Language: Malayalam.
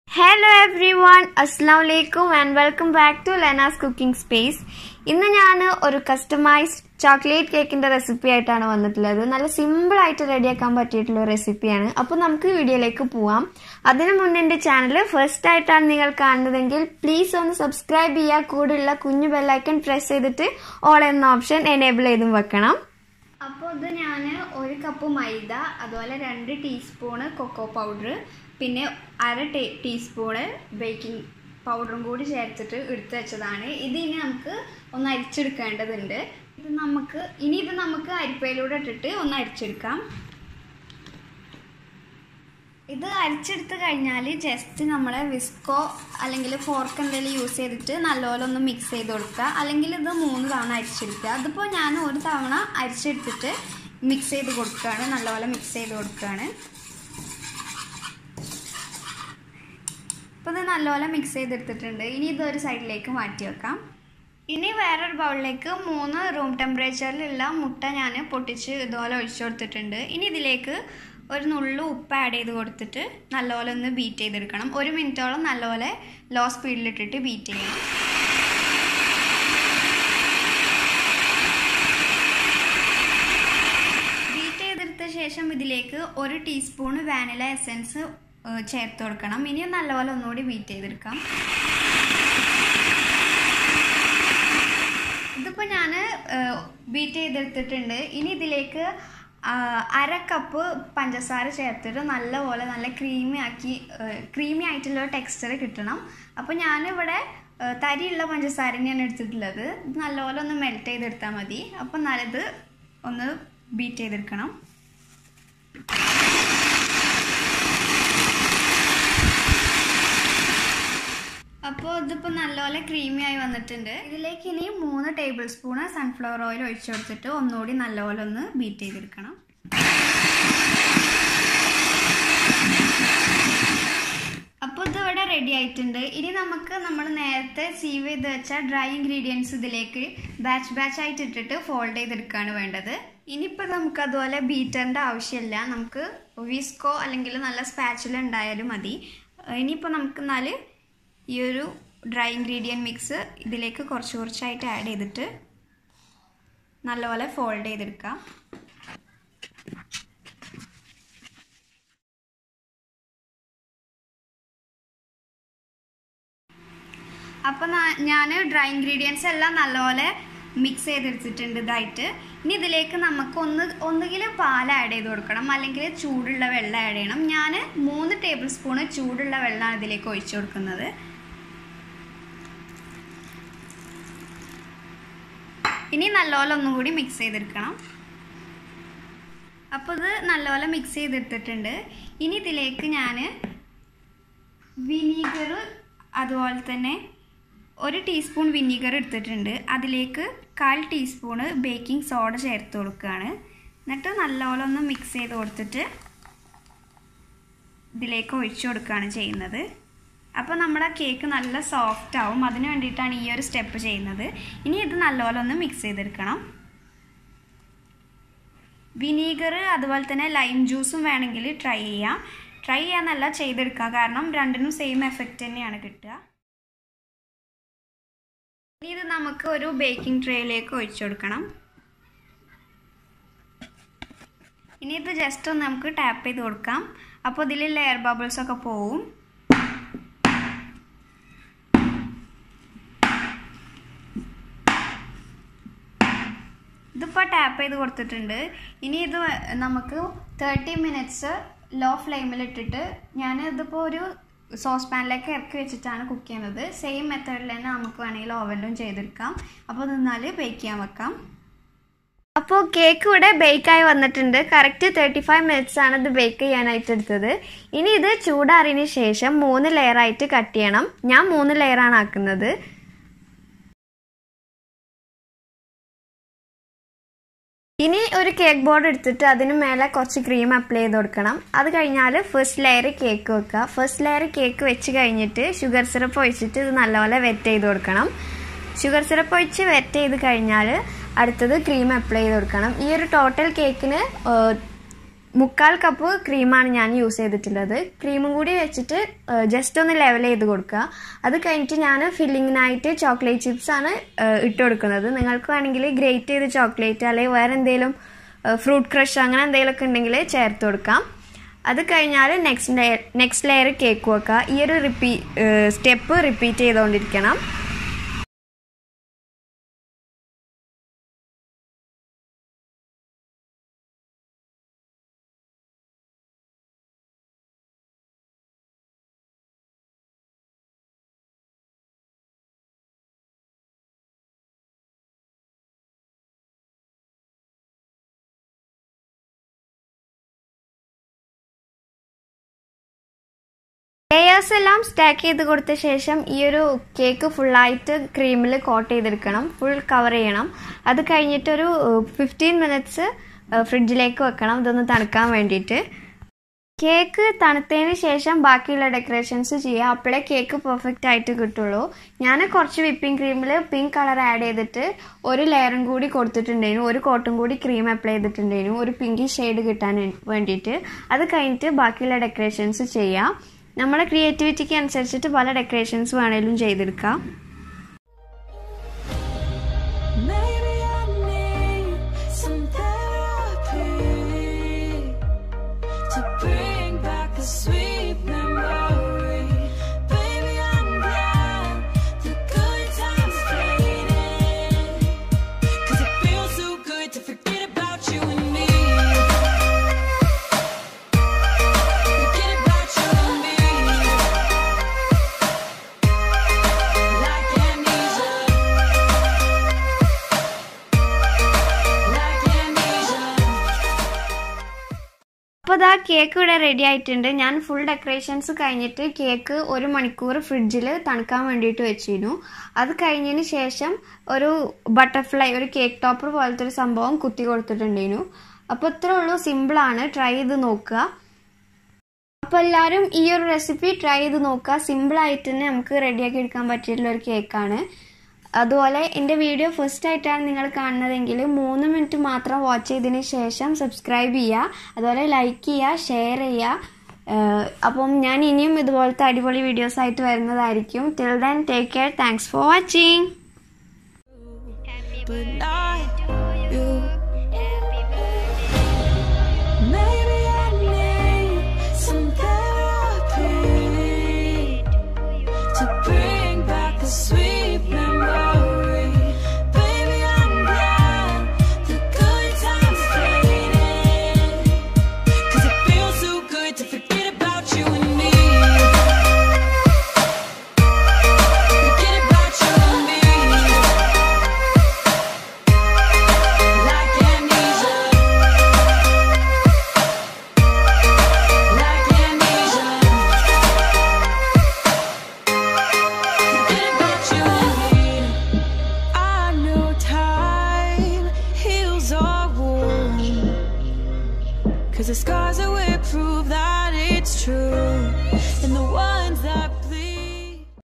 ഹലോ എവ്രി വൺ അസ്സാം വലൈക്കും and welcome back to Lena's cooking space ഇന്ന് ഞാൻ ഒരു കസ്റ്റമൈസ്ഡ് ചോക്ലേറ്റ് കേക്കിന്റെ റെസിപ്പി ആയിട്ടാണ് വന്നിട്ടുള്ളത് നല്ല സിമ്പിൾ ആയിട്ട് റെഡിയാക്കാൻ പറ്റിയിട്ടുള്ള റെസിപ്പിയാണ് അപ്പോൾ നമുക്ക് വീഡിയോയിലേക്ക് പോവാം അതിനു മുന്നേ എൻ്റെ ചാനൽ ഫസ്റ്റ് ആയിട്ടാണ് നിങ്ങൾ കാണുന്നതെങ്കിൽ പ്ലീസ് ഒന്ന് സബ്സ്ക്രൈബ് ചെയ്യുക കൂടെയുള്ള കുഞ്ഞു ബെല്ലൈക്കൺ പ്രസ് ചെയ്തിട്ട് ഓൾ എന്ന ഓപ്ഷൻ എനേബിൾ ചെയ്തും വെക്കണം അപ്പോൾ ഇത് ഞാൻ ഒരു കപ്പ് മൈദ അതുപോലെ രണ്ട് ടീസ്പൂണ് കൊക്കോ പൗഡർ പിന്നെ അര ടീ ടീസ്പൂണ് ബേക്കിംഗ് പൗഡറും കൂടി ചേർത്തിട്ട് എടുത്തു വെച്ചതാണ് ഇത് ഇനി നമുക്ക് ഒന്ന് അരിച്ചെടുക്കേണ്ടതുണ്ട് ഇത് നമുക്ക് ഇനി ഇത് നമുക്ക് അരിപ്പയിലൂടെ ഇട്ടിട്ട് ഒന്ന് അരിച്ചെടുക്കാം ഇത് അരിച്ചെടുത്ത് കഴിഞ്ഞാൽ ജസ്റ്റ് നമ്മൾ വിസ്കോ അല്ലെങ്കിൽ ഫോർക്ക് എന്തെങ്കിലും യൂസ് ചെയ്തിട്ട് നല്ലപോലെ ഒന്ന് മിക്സ് ചെയ്ത് കൊടുക്കുക അല്ലെങ്കിൽ ഇത് മൂന്ന് തവണ അരിച്ചെടുക്കുക അതിപ്പോൾ ഞാൻ ഒരു തവണ അരിച്ചെടുത്തിട്ട് മിക്സ് ചെയ്ത് കൊടുക്കുകയാണ് നല്ലപോലെ മിക്സ് ചെയ്ത് കൊടുക്കുകയാണ് അപ്പോൾ ഇത് നല്ലപോലെ മിക്സ് ചെയ്തെടുത്തിട്ടുണ്ട് ഇനി ഇതൊരു സൈഡിലേക്ക് മാറ്റി വെക്കാം ഇനി വേറൊരു ബൗളിലേക്ക് മൂന്ന് റൂം ടെമ്പറേച്ചറിലുള്ള മുട്ട ഞാൻ പൊട്ടിച്ച് ഇതുപോലെ ഒഴിച്ചു കൊടുത്തിട്ടുണ്ട് ഇനി ഇതിലേക്ക് ഒരു നുള്ളു ഉപ്പ് ആഡ് ചെയ്ത് കൊടുത്തിട്ട് നല്ലപോലെ ഒന്ന് ബീറ്റ് ചെയ്തെടുക്കണം ഒരു മിനിറ്റോളം നല്ലപോലെ ലോ സ്പീഡിലിട്ടിട്ട് ബീറ്റ് ചെയ്യണം ബീറ്റ് ചെയ്തെടുത്ത ശേഷം ഇതിലേക്ക് ഒരു ടീസ്പൂൺ വാനില എസൻസ് ചേർത്ത് കൊടുക്കണം ഇനി നല്ലപോലെ ഒന്നുകൂടി ബീറ്റ് ചെയ്തെടുക്കാം ഇതിപ്പോൾ ഞാൻ ബീറ്റ് ചെയ്തെടുത്തിട്ടുണ്ട് ഇനി ഇതിലേക്ക് അര കപ്പ് പഞ്ചസാര ചേർത്തിട്ട് നല്ലപോലെ നല്ല ക്രീമി ആക്കി ക്രീമി ആയിട്ടുള്ള ടെക്സ്ചർ കിട്ടണം അപ്പോൾ ഞാനിവിടെ തരിയുള്ള പഞ്ചസാര തന്നെയാണ് എടുത്തിട്ടുള്ളത് ഇത് നല്ലപോലെ ഒന്ന് മെൽറ്റ് ചെയ്തെടുത്താൽ മതി അപ്പം നല്ലത് ഒന്ന് ബീറ്റ് ചെയ്തെടുക്കണം അപ്പോൾ ഇതിപ്പോൾ നല്ലപോലെ ക്രീമി ആയി വന്നിട്ടുണ്ട് ഇതിലേക്ക് ഇനി മൂന്ന് ടേബിൾ സ്പൂണ് സൺഫ്ലവർ ഓയിൽ ഒഴിച്ചു കൊടുത്തിട്ട് ഒന്നുകൂടി നല്ലപോലെ ഒന്ന് ബീറ്റ് ചെയ്തെടുക്കണം അപ്പോൾ ഇത് ഇവിടെ റെഡി ആയിട്ടുണ്ട് ഇനി നമുക്ക് നമ്മൾ നേരത്തെ സീവ് ചെയ്ത് വെച്ച ഡ്രൈ ഇൻഗ്രീഡിയൻസ് ഇതിലേക്ക് ബാച്ച് ബാച്ച് ആയിട്ട് ഇട്ടിട്ട് ഫോൾഡ് ചെയ്തെടുക്കുകയാണ് വേണ്ടത് ഇനിയിപ്പോൾ നമുക്ക് അതുപോലെ ബീറ്ററിൻ്റെ ആവശ്യമില്ല നമുക്ക് വിസ്കോ അല്ലെങ്കിൽ നല്ല സ്പാച്ചുല ഉണ്ടായാലും മതി ഇനിയിപ്പോൾ നമുക്ക് എന്നാൽ ഈ ഒരു ഡ്രൈ ഇൻഗ്രീഡിയൻറ്റ് മിക്സ് ഇതിലേക്ക് കുറച്ച് കുറച്ചായിട്ട് ആഡ് ചെയ്തിട്ട് നല്ലപോലെ ഫോൾഡ് ചെയ്തെടുക്കാം അപ്പം ഞാൻ ഡ്രൈ ഇൻഗ്രീഡിയൻസ് എല്ലാം നല്ലപോലെ മിക്സ് ചെയ്തെടുത്തിട്ടുണ്ട് ഇതായിട്ട് ഇനി ഇതിലേക്ക് നമുക്ക് ഒന്ന് ഒന്നുകിൽ പാൽ ആഡ് ചെയ്ത് കൊടുക്കണം അല്ലെങ്കിൽ ചൂടുള്ള വെള്ളം ആഡ് ചെയ്യണം ഞാൻ മൂന്ന് ടേബിൾ സ്പൂണ് ചൂടുള്ള വെള്ളമാണ് ഇതിലേക്ക് ഒഴിച്ചു കൊടുക്കുന്നത് ഇനി നല്ലപോലെ ഒന്നും കൂടി മിക്സ് ചെയ്തെടുക്കണം അപ്പോൾ ഇത് നല്ലപോലെ മിക്സ് ചെയ്തെടുത്തിട്ടുണ്ട് ഇനി ഇതിലേക്ക് ഞാൻ വിനീഗർ അതുപോലെ തന്നെ ഒരു ടീസ്പൂൺ വിനീഗർ എടുത്തിട്ടുണ്ട് അതിലേക്ക് കാൽ ടീസ്പൂണ് ബേക്കിംഗ് സോഡ ചേർത്ത് കൊടുക്കുകയാണ് എന്നിട്ട് നല്ലപോലെ ഒന്ന് മിക്സ് ചെയ്ത് കൊടുത്തിട്ട് ഇതിലേക്ക് ഒഴിച്ചു കൊടുക്കുകയാണ് ചെയ്യുന്നത് അപ്പോൾ നമ്മുടെ കേക്ക് നല്ല സോഫ്റ്റ് ആവും അതിന് വേണ്ടിയിട്ടാണ് ഈ ഒരു സ്റ്റെപ്പ് ചെയ്യുന്നത് ഇനി ഇത് നല്ലപോലെ ഒന്ന് മിക്സ് ചെയ്തെടുക്കണം വിനീഗർ അതുപോലെ തന്നെ ലൈം ജ്യൂസും വേണമെങ്കിൽ ട്രൈ ചെയ്യാം ട്രൈ ചെയ്യാന്നല്ല ചെയ്തെടുക്കുക കാരണം രണ്ടിനും സെയിം എഫക്റ്റ് തന്നെയാണ് കിട്ടുക ഇനി ഇത് നമുക്ക് ഒരു ബേക്കിംഗ് ട്രേയിലേക്ക് ഒഴിച്ചു കൊടുക്കണം ഇനി ഇത് ജസ്റ്റ് ഒന്ന് നമുക്ക് ടാപ്പ് ചെയ്ത് കൊടുക്കാം അപ്പോൾ ഇതിൽ ലെയർ ബബിൾസ് ഒക്കെ പോവും ഇതിപ്പോൾ ടാപ്പ് ചെയ്ത് കൊടുത്തിട്ടുണ്ട് ഇനി ഇത് നമുക്ക് തേർട്ടി മിനിറ്റ്സ് ലോ ഫ്ലെയിമിലിട്ടിട്ട് ഞാൻ ഇതിപ്പോൾ ഒരു സോസ് പാനിലേക്ക് ഇറക്കി വെച്ചിട്ടാണ് കുക്ക് ചെയ്യുന്നത് സെയിം മെത്തേഡിൽ തന്നെ നമുക്ക് വേണമെങ്കിൽ ഓവനിലും ചെയ്തെടുക്കാം അപ്പോൾ നിന്നാൽ ബേക്ക് ചെയ്യാൻ വെക്കാം അപ്പോൾ കേക്ക് ഇവിടെ ബേക്കായി വന്നിട്ടുണ്ട് കറക്റ്റ് തേർട്ടി ഫൈവ് മിനിറ്റ്സ് ആണ് ഇത് ബേക്ക് ചെയ്യാനായിട്ട് എടുത്തത് ഇനി ഇത് ചൂടാറിയതിന് ശേഷം മൂന്ന് ലെയർ ആയിട്ട് കട്ട് ചെയ്യണം ഞാൻ മൂന്ന് ലെയറാണ് ആക്കുന്നത് ഇനി ഒരു കേക്ക് ബോർഡ് എടുത്തിട്ട് അതിന് മേലെ കുറച്ച് ക്രീം അപ്ലൈ ചെയ്ത് കൊടുക്കണം അത് കഴിഞ്ഞാൽ ഫസ്റ്റ് ലെയർ കേക്ക് വെക്കുക ഫസ്റ്റ് ലെയർ കേക്ക് വെച്ച് കഴിഞ്ഞിട്ട് ഷുഗർ സിറപ്പ് ഒഴിച്ചിട്ട് ഇത് നല്ലപോലെ വെറ്റ് ചെയ്ത് കൊടുക്കണം ഷുഗർ സിറപ്പ് ഒഴിച്ച് വെറ്റ് ചെയ്ത് കഴിഞ്ഞാൽ അടുത്തത് ക്രീം അപ്ലൈ ചെയ്ത് കൊടുക്കണം ഈ ഒരു ടോട്ടൽ കേക്കിന് മുക്കാൽ കപ്പ് ക്രീമാണ് ഞാൻ യൂസ് ചെയ്തിട്ടുള്ളത് ക്രീമും കൂടി വെച്ചിട്ട് ജസ്റ്റ് ഒന്ന് ലെവൽ ചെയ്ത് കൊടുക്കുക അത് കഴിഞ്ഞിട്ട് ഞാൻ ഫില്ലിങ്ങിനായിട്ട് ചോക്ലേറ്റ് ചിപ്സ് ആണ് ഏഹ്, ഇട്ട് കൊടുക്കുന്നത് നിങ്ങൾക്ക് വേണമെങ്കിൽ ഗ്രേറ്റ് ചെയ്ത് ചോക്ലേറ്റ് അല്ലെങ്കിൽ വേറെ എന്തെങ്കിലും ഫ്രൂട്ട് ക്രഷ് അങ്ങനെ എന്തെങ്കിലുമൊക്കെ ഉണ്ടെങ്കിൽ ചേർത്ത് കൊടുക്കാം അത് കഴിഞ്ഞാൽ next layer next layer cake വെക്കുക ഈ ഒരു റിപ്പീ സ്റ്റെപ്പ് റിപ്പീറ്റ് ചെയ്തുകൊണ്ടിരിക്കണം ലെയേഴ്സ് എല്ലാം സ്റ്റാക്ക് ചെയ്ത് കൊടുത്ത ശേഷം ഈ ഒരു കേക്ക് ഫുള്ളായിട്ട് ക്രീമിൽ കോട്ട് ചെയ്തെടുക്കണം ഫുൾ കവർ ചെയ്യണം അത് കഴിഞ്ഞിട്ട് ഒരു ഫിഫ്റ്റീൻ മിനിറ്റ്സ് ഫ്രിഡ്ജിലേക്ക് വെക്കണം ഇതൊന്ന് തണുക്കാൻ വേണ്ടിയിട്ട് കേക്ക് തണുത്തതിന് ശേഷം ബാക്കിയുള്ള ഡെക്കറേഷൻസ് ചെയ്യുക അപ്പോഴേ കേക്ക് പെർഫെക്റ്റ് ആയിട്ട് കിട്ടുള്ളൂ ഞാൻ കുറച്ച് വിപ്പിംഗ് ക്രീമിൽ പിങ്ക് കളർ ആഡ് ചെയ്തിട്ട് ഒരു ലെയറും കൂടി കൊടുത്തിട്ടുണ്ടായിരുന്നു ഒരു കോട്ടും കൂടി ക്രീം അപ്ലൈ ചെയ്തിട്ടുണ്ടായിരുന്നു ഒരു പിങ്കി ഷെയ്ഡ് കിട്ടാൻ വേണ്ടിയിട്ട് അത് കഴിഞ്ഞിട്ട് ബാക്കിയുള്ള ഡെക്കറേഷൻസ് ചെയ്യാം നമ്മുടെ ക്രിയേറ്റിവിറ്റിക്ക് അനുസരിച്ചിട്ട് പല ഡെക്കറേഷൻസ് വേണേലും ചെയ്തെടുക്കാം Maybe I need some therapy to bring back a sweet memory. Baby, I'm glad the good times faded. 'Cause it feels so good to forget about you and me. Forget about you and me. Like amnesia. Like amnesia. അപ്പോൾ ഇതാ കേക്ക് ഇവിടെ റെഡി ആയിട്ടുണ്ട് ഞാൻ ഫുൾ ഡെക്കറേഷൻസ് കഴിഞ്ഞിട്ട് കേക്ക് ഒരു മണിക്കൂർ ഫ്രിഡ്ജിൽ തണുക്കാൻ വേണ്ടിയിട്ട് വെച്ചിരുന്നു അത് കഴിഞ്ഞതിന് ശേഷം ഒരു ബട്ടർഫ്ലൈ ഒരു കേക്ക് ടോപ്പർ പോലത്തെ ഒരു സംഭവം കുത്തി കൊടുത്തിട്ടുണ്ടായിരുന്നു അപ്പോൾ ഇത്രേ ഉള്ളൂ സിമ്പിളാണ് ട്രൈ ചെയ്ത് നോക്കുക അപ്പോൾ എല്ലാവരും ഈ ഒരു റെസിപ്പി ട്രൈ ചെയ്ത് നോക്കുക സിമ്പിളായിട്ട് തന്നെ നമുക്ക് റെഡിയാക്കി എടുക്കാൻ പറ്റിയിട്ടുള്ള ഒരു കേക്കാണ് അതുപോലെ എൻ്റെ വീഡിയോ ഫസ്റ്റ് ആയിട്ടാണ് നിങ്ങൾ കാണുന്നതെങ്കിൽ മൂന്ന് മിനിറ്റ് മാത്രം വാച്ച് ചെയ്തതിന് ശേഷം സബ്സ്ക്രൈബ് ചെയ്യുക അതുപോലെ ലൈക്ക് ചെയ്യുക ഷെയർ ചെയ്യുക ഏഹ് അപ്പം ഞാൻ ഇനിയും ഇതുപോലത്തെ അടിപൊളി വീഡിയോസ് ആയിട്ട് വരുന്നതായിരിക്കും till then take care thanks for watching but not you. Maybe I need some therapy to bring back a sweet memory. Baby, I'm glad the good times faded. 'Cause it feels so good to forget about you and me. Forget about you and me. Like amnesia. Like amnesia. Forget about you and me. I know time heals our wounds. Cause the scars that we prove that it's true. And the ones that